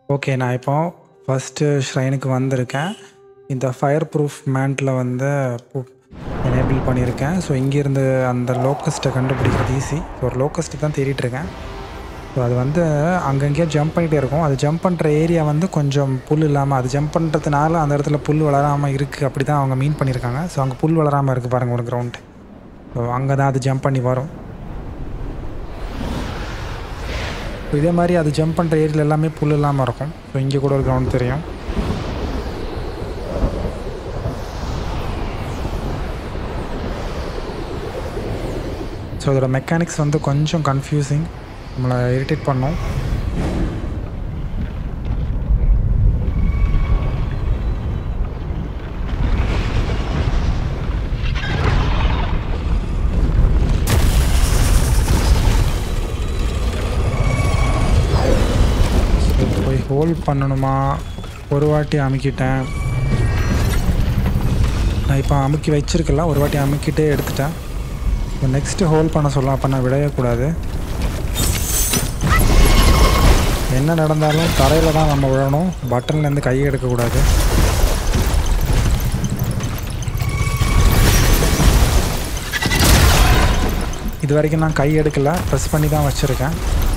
Okay நான் இப்போ first ஷ்ரைனுக்கு வந்திருக்கேன் இந்த ஃபயர் ப்ரூஃப் மேண்ட்டில் வந்து எனேபிள் பண்ணியிருக்கேன் ஸோ இங்கேருந்து அந்த லோக்கஸ்ட்டை கண்டுபிடிக்கிறது ஈஸி ஒரு லோக்கஸ்ட்டு தான் தேடிட்டு இருக்கேன் ஸோ அது வந்து அங்கங்கேயே ஜம்ப் பண்ணிகிட்டே இருக்கும் அது ஜம்ப் பண்ணுற ஏரியா வந்து கொஞ்சம் புல் இல்லாமல் அது ஜம்ப் பண்ணுறதுனால அந்த இடத்துல புல் வளராமல் இருக்குது அப்படி தான் அவங்க மீன் பண்ணியிருக்காங்க ஸோ அங்கே புல் வளராமல் இருக்குது பாருங்கள் ஒரு கிரவுண்டு ஸோ அங்கே தான் அது ஜம்ப் பண்ணி வரும் ஸோ இதே மாதிரி அது ஜம்ப் பண்ணுற ஏரியில் எல்லாமே புல் இல்லாமல் இருக்கும் ஸோ இங்கே கூட ஒரு கிரவுண்ட் தெரியும் ஸோ இதோட மெக்கானிக்ஸ் வந்து கொஞ்சம் கன்ஃபியூசிங் நம்மளை இரிட்டேட் பண்ணும் போய் ஹோல்ட் பண்ணணுமா ஒரு வாட்டி அமுக்கிட்டேன் நான் இப்போ அமுக்கி வச்சிருக்கல ஒரு வாட்டி அமுக்கிட்டே எடுத்துட்டேன் இப்போ நெக்ஸ்ட்டு ஹோல்ட் பண்ண சொல்லலாம் அப்போ நான் விடவே கூடாது என்ன நடந்தாலும் தரையில் தான் நம்ம விழணும் பட்டன்லேருந்து கையை எடுக்கக்கூடாது இது வரைக்கும் நான் கை எடுக்கல ப்ரெஸ் பண்ணி தான் வச்சுருக்கேன்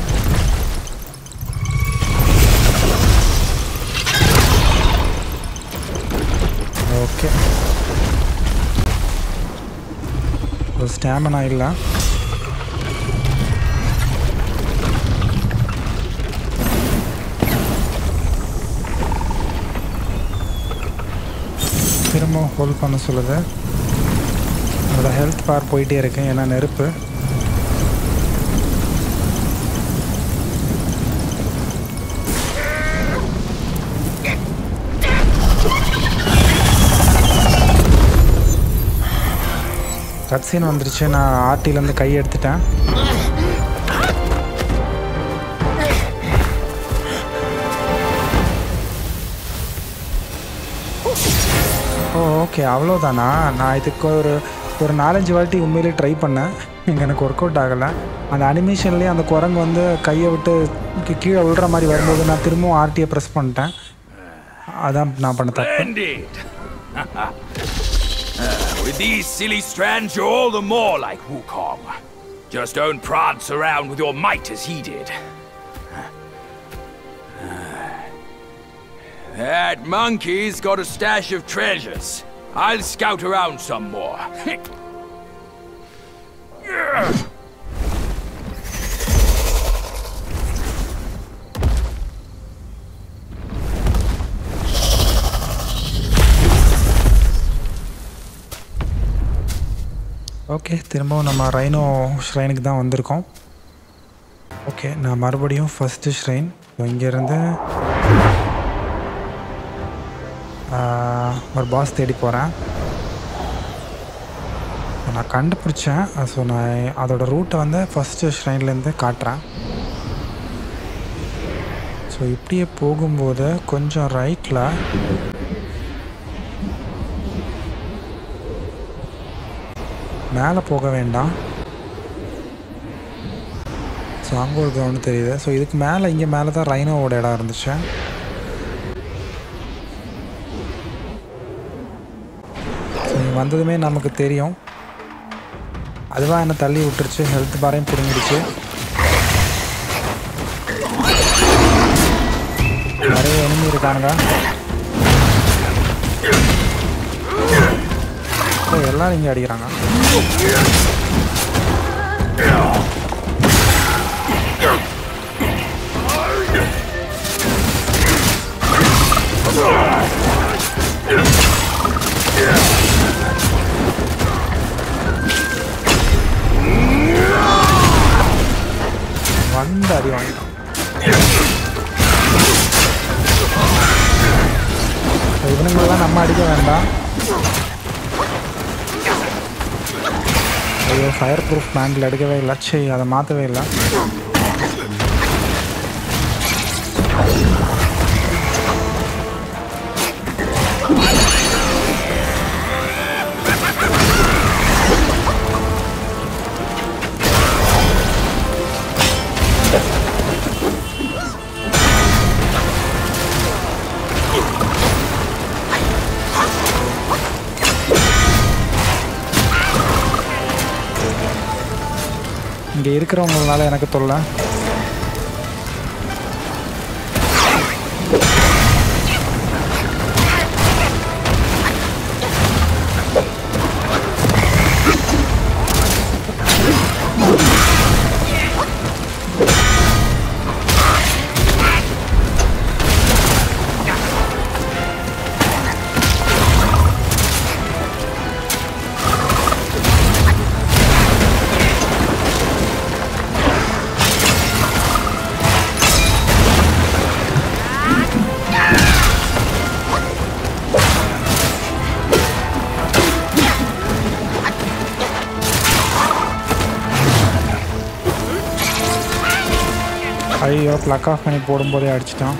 ஓகே ஸ்டாமினா இல்லை திரும்ப ஹோல்ட் பண்ண சொல்லுது அதோட ஹெல்த் பார் போயிட்டே இருக்கு ஏன்னா நெருப்பு கட்சீன் வந்துருச்சு நான் ஆர்டிலேருந்து கை எடுத்துட்டேன் ஓ ஓகே அவ்வளோதானா நான் இதுக்கு ஒரு ஒரு நாலஞ்சு வாட்டி உண்மையிலே ட்ரை பண்ணேன் இங்கே எனக்கு ஒர்க் அவுட் ஆகலை அந்த அனிமேஷன்லேயே அந்த குரங்கு வந்து கையை விட்டு கீ- கீழே விழுற மாதிரி வரும்போது நான் திரும்பவும் ஆர்டியை ப்ரெஸ் பண்ணிட்டேன் அதான் நான் பண்ண தப்பு Splendid! Uh, with these silly strands, you're all the more like Wukong. Just don't prance around with your might as he did. That monkey's got a stash of treasures. I'll scout around some more. Okay திரும்பவும் நம்ம rhino ஷ்ரைனுக்கு தான் வந்திருக்கோம் okay நான் மறுபடியும் first shrine இங்கேருந்து ஒரு pass தேடி போகிறேன் நான் கண்டுபிடிச்சேன் ஸோ நான் அதோட ரூட்டை வந்து ஃபஸ்ட்டு ஷ்ரைன்லேருந்து காட்டுறேன் ஸோ இப்படியே போகும்போது கொஞ்சம் ரைட்டில் மேலே போக வேண்டாம் ஸோ அங்கே ஒரு கிரவுண்டு தெரியுது ஸோ இதுக்கு மேலே இங்கே மேலே தான் ரைனோவோட இடம் இருந்துச்சு ஸோ இங்கே வந்ததுமே நமக்கு தெரியும் அதுவாக என்னை தள்ளி விட்டுருச்சு ஹெல்த் பாரையும் பிடுங்கிடுச்சு நிறைய enemy இருக்கானுங்க ஓ எல்லாரும் இங்கே அடிக்கிறாங்க வந்து அடி வாங்கிட்டான் இவனுங்களெல்லாம் நம்ம அடிக்க வேண்டாம் ஐயோ ஃபயர் ப்ரூஃப் பேண்டில் எடுக்கவே இல்லை சரி அதை மாற்றவே இல்லை இங்கே இருக்கிறவங்களால எனக்கு தொல்லை ஐயோ ப்ளக் ஆஃப் பண்ணி போடும்போதே அடிச்சிட்டான்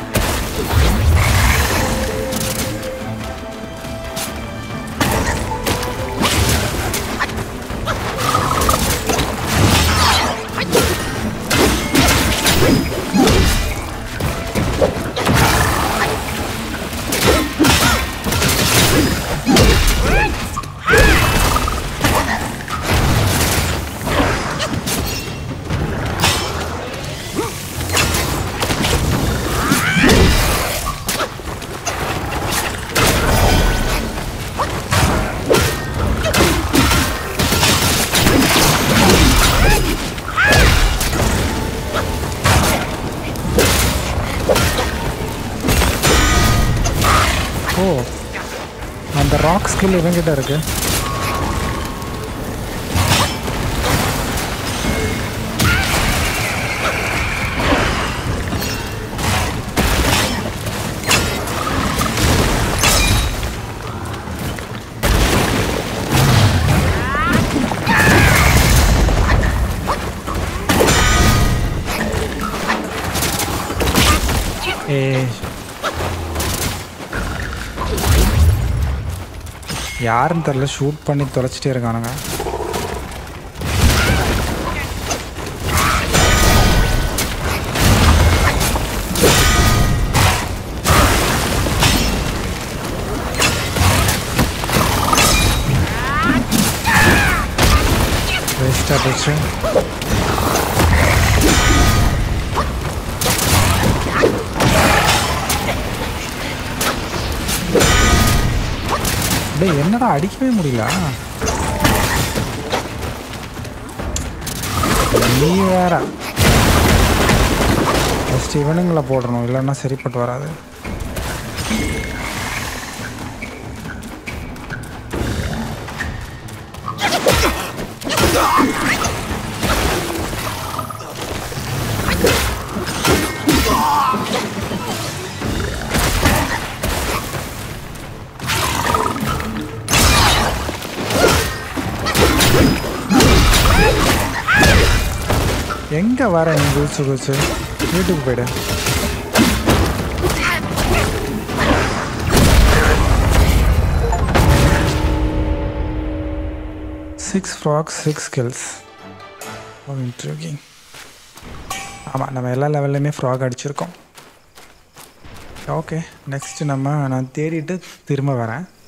ஓ அந்த ராக் ஸ்கில் இவங்கிட்ட இருக்கு ஏய் யாருன்னு தெரில ஷூட் பண்ணி தொலைச்சிட்டே இருக்கானுங்க வேஸ்டாக போச்சு டேய் என்னடா அடிக்கவே முடியல நீ வேற ஃபஸ்ட் இவனுங்களை போடணும் இல்லைன்னா சரிப்பட்டு வராது எங்கே வர நீ குதிச்சு குதிச்சு வீட்டுக்கு போயிடு six frogs six skills intriguing ஆமாம் நம்ம எல்லா லெவல்லையுமே ஃப்ராக் அடிச்சிருக்கோம் ஓகே நெக்ஸ்ட்டு நம்ம நான் தேடிட்டு திரும்ப வரேன்